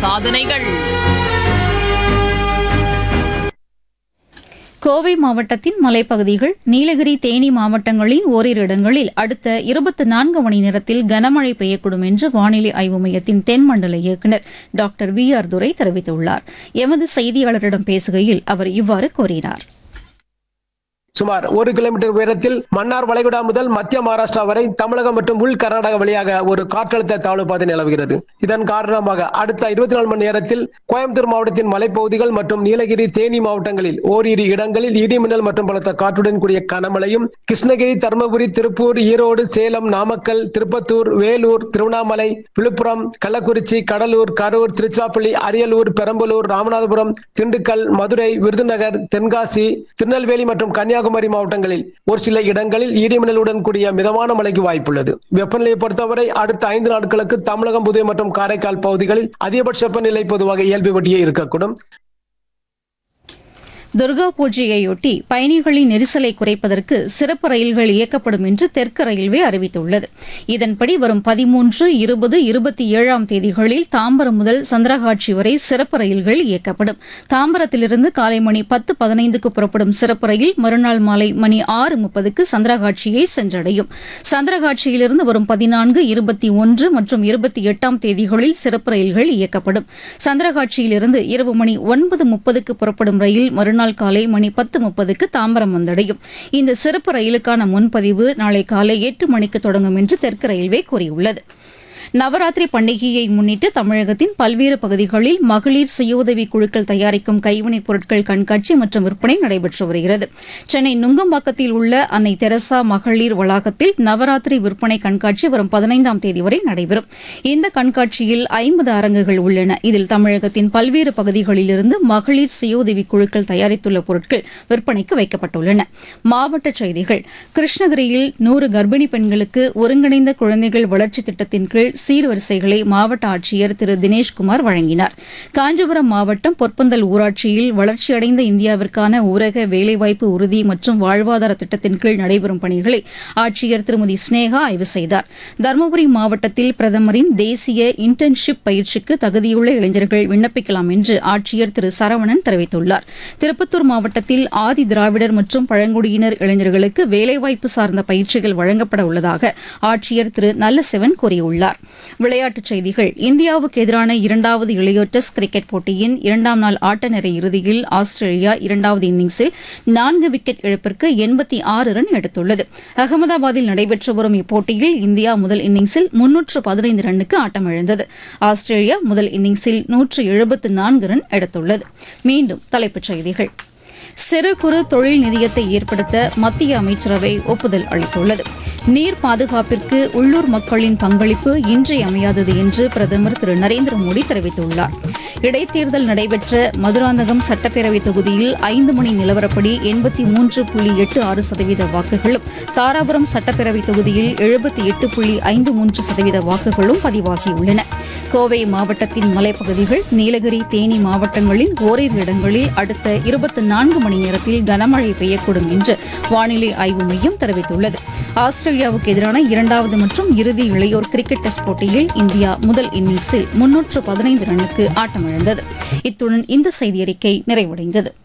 சாதனைகள் கோவை மாவட்டத்தின் மலைப்பகுதிகள் நீலகிரி தேனி மாவட்டங்களின் ஓரிரு இடங்களில் அடுத்த இருபத்தி நான்கு மணி நேரத்தில் கனமழை பெய்யக்கூடும் என்று வானிலை ஆய்வு மையத்தின் தென்மண்டல இயக்குநர் டாக்டர் வி ஆர் துரை தெரிவித்துள்ளார் எமது செய்தியாளரிடம் பேசுகையில் அவர் இவ்வாறு கூறினார் சுமார் ஒரு கிலோமீட்டர் உயரத்தில் மன்னார் வளைகுடா முதல் மத்திய மகாராஷ்டிரா வரை தமிழகம் மற்றும் உள் கர்நாடகா வழியாக ஒரு காற்றழுத்த தாழ்வு பாதை நிலவுகிறது இதன் காரணமாக அடுத்த இருபத்தி நாலு மணி நேரத்தில் கோயம்புத்தூர் மாவட்டத்தின் மலைப்பகுதிகள் மற்றும் நீலகிரி தேனி மாவட்டங்களில் ஓரிரு இடங்களில் இடி மின்னல் மற்றும் பலத்த காற்றுடன் கூடிய கனமழையும் கிருஷ்ணகிரி தருமபுரி திருப்பூர் ஈரோடு சேலம் நாமக்கல் திருப்பத்தூர் வேலூர் திருவண்ணாமலை விழுப்புரம் கள்ளக்குறிச்சி கடலூர் கரூர் திருச்சிராப்பள்ளி அரியலூர் பெரம்பலூர் ராமநாதபுரம் திண்டுக்கல் மதுரை விருதுநகர் தென்காசி திருநெல்வேலி மற்றும் கன்னியாகுமரி மாவட்டங்களில் ஒரு சில இடங்களில் இடிமின்னலுடன் கூடிய மிதமான மழைக்கு வாய்ப்புள்ளது வெப்பநிலையை பொறுத்தவரை அடுத்த ஐந்து நாட்களுக்கு தமிழகம் புதுவை மற்றும் காரைக்கால் பகுதிகளில் அதிகபட்ச வெப்பநிலை பொதுவாக இயல்பு வட்டியே இருக்கக்கூடும் துர்கா பூஜையையொட்டி பயணிகளின் நெரிசலை குறைப்பதற்கு சிறப்பு ரயில்கள் இயக்கப்படும் என்று தெற்கு ரயில்வே அறிவித்துள்ளது இதன்படி வரும் பதிமூன்று இருபது இருபத்தி ஏழாம் தேதிகளில் தாம்பரம் முதல் சந்திரகாட்சி வரை சிறப்பு ரயில்கள் இயக்கப்படும் தாம்பரத்திலிருந்து காலை மணி பத்து பதினைந்துக்கு புறப்படும் சிறப்பு ரயில் மறுநாள் மாலை மணி ஆறு முப்பதுக்கு சந்திரகாட்சியை சென்றடையும் சந்திரகாட்சியிலிருந்து வரும் பதினான்கு இருபத்தி ஒன்று மற்றும் இருபத்தி எட்டாம் தேதிகளில் சிறப்பு ரயில்கள் இயக்கப்படும் சந்திரகாட்சியிலிருந்து இரவு மணி ஒன்பது முப்பதுக்கு புறப்படும் ரயில் மறுநாள் காலை மணி பத்து முப்பதுக்கு தாம்பரம் வந்தடையும் இந்த சிறப்பு ரயிலுக்கான முன்பதிவு நாளை காலை எட்டு மணிக்கு தொடங்கும் என்று தெற்கு ரயில்வே கூறியுள்ளது நவராத்திரி பண்டிகையை முன்னிட்டு தமிழகத்தின் பல்வேறு பகுதிகளில் மகளிர் சுயஉதவி குழுக்கள் தயாரிக்கும் கைவினைப் பொருட்கள் கண்காட்சி மற்றும் விற்பனை நடைபெற்று வருகிறது சென்னை நுங்கம்பாக்கத்தில் உள்ள அன்னை தெரசா மகளிர் வளாகத்தில் நவராத்திரி விற்பனை கண்காட்சி வரும் பதினைந்தாம் தேதி வரை நடைபெறும் இந்த கண்காட்சியில் ஐம்பது அரங்குகள் உள்ளன இதில் தமிழகத்தின் பல்வேறு பகுதிகளிலிருந்து மகளிர் சுயஉதவி குழுக்கள் தயாரித்துள்ள பொருட்கள் விற்பனைக்கு வைக்கப்பட்டுள்ளன மாவட்ட செய்திகள் கிருஷ்ணகிரியில் நூறு கர்ப்பிணி பெண்களுக்கு ஒருங்கிணைந்த குழந்தைகள் வளர்ச்சி திட்டத்தின் கீழ் சீர்வரிசைகளை மாவட்ட ஆட்சியர் திரு தினேஷ்குமார் வழங்கினார் காஞ்சிபுரம் மாவட்டம் பொற்பந்தல் ஊராட்சியில் வளர்ச்சியடைந்த இந்தியாவிற்கான ஊரக வேலைவாய்ப்பு உறுதி மற்றும் வாழ்வாதார திட்டத்தின் கீழ் நடைபெறும் பணிகளை ஆட்சியர் திருமதி ஸ்னேகா ஆய்வு செய்தார் தருமபுரி மாவட்டத்தில் பிரதமரின் தேசிய இன்டர்ன்ஷிப் பயிற்சிக்கு தகுதியுள்ள இளைஞர்கள் விண்ணப்பிக்கலாம் என்று ஆட்சியர் திரு சரவணன் தெரிவித்துள்ளார் திருப்பத்தூர் மாவட்டத்தில் ஆதி திராவிடர் மற்றும் பழங்குடியினர் இளைஞர்களுக்கு வேலைவாய்ப்பு சார்ந்த பயிற்சிகள் வழங்கப்பட உள்ளதாக ஆட்சியர் திரு நல்லசிவன் கூறியுள்ளார் விளையாட்டுச் செய்திகள் இந்தியாவுக்கு எதிரான இரண்டாவது இளையோர் டெஸ்ட் கிரிக்கெட் போட்டியின் இரண்டாம் நாள் ஆட்ட நேர இறுதியில் ஆஸ்திரேலியா இரண்டாவது இன்னிங்ஸில் நான்கு விக்கெட் இழப்பிற்கு எண்பத்தி ஆறு ரன் எடுத்துள்ளது அகமதாபாத்தில் நடைபெற்று வரும் இப்போட்டியில் இந்தியா முதல் இன்னிங்ஸில் முன்னூற்று பதினைந்து ரன்னுக்கு ஆட்டமிழந்தது ஆஸ்திரேலியா முதல் இன்னிங்ஸில் நூற்று எழுபத்து நான்கு ரன் எடுத்துள்ளது மீண்டும் தலைப்புச் செய்திகள் சிறு குறு தொழில் நிதியத்தை ஏற்படுத்த மத்திய அமைச்சரவை ஒப்புதல் அளித்துள்ளது நீர் பாதுகாப்பிற்கு உள்ளூர் மக்களின் பங்களிப்பு இன்றியமையாதது என்று பிரதமர் திரு நரேந்திர மோடி தெரிவித்துள்ளார் இடைத்தேர்தல் நடைபெற்ற மதுராந்தகம் சட்டப்பேரவை தொகுதியில் ஐந்து மணி நிலவரப்படி எண்பத்தி மூன்று புள்ளி எட்டு ஆறு சதவீத வாக்குகளும் தாராபுரம் சட்டப்பேரவை தொகுதியில் எழுபத்தி எட்டு புள்ளி ஐந்து மூன்று சதவீத வாக்குகளும் பதிவாகியுள்ளன கோவை மாவட்டத்தின் மலைப்பகுதிகள் நீலகிரி தேனி மாவட்டங்களில் ஓரிரு இடங்களில் அடுத்த இருபத்தி நான்கு மணி நேரத்தில் கனமழை பெய்யக்கூடும் என்று வானிலை ஆய்வு மையம் தெரிவித்துள்ளது ஆஸ்திரேலியாவுக்கு எதிரான இரண்டாவது மற்றும் இறுதி இளையோர் கிரிக்கெட் டெஸ்ட் போட்டியில் இந்தியா முதல் இன்னிங்ஸில் முன்னூற்று பதினைந்து ரன்னுக்கு ஆட்டமிழந்தது இத்துடன் இந்த செய்தியறிக்கை நிறைவடைந்தது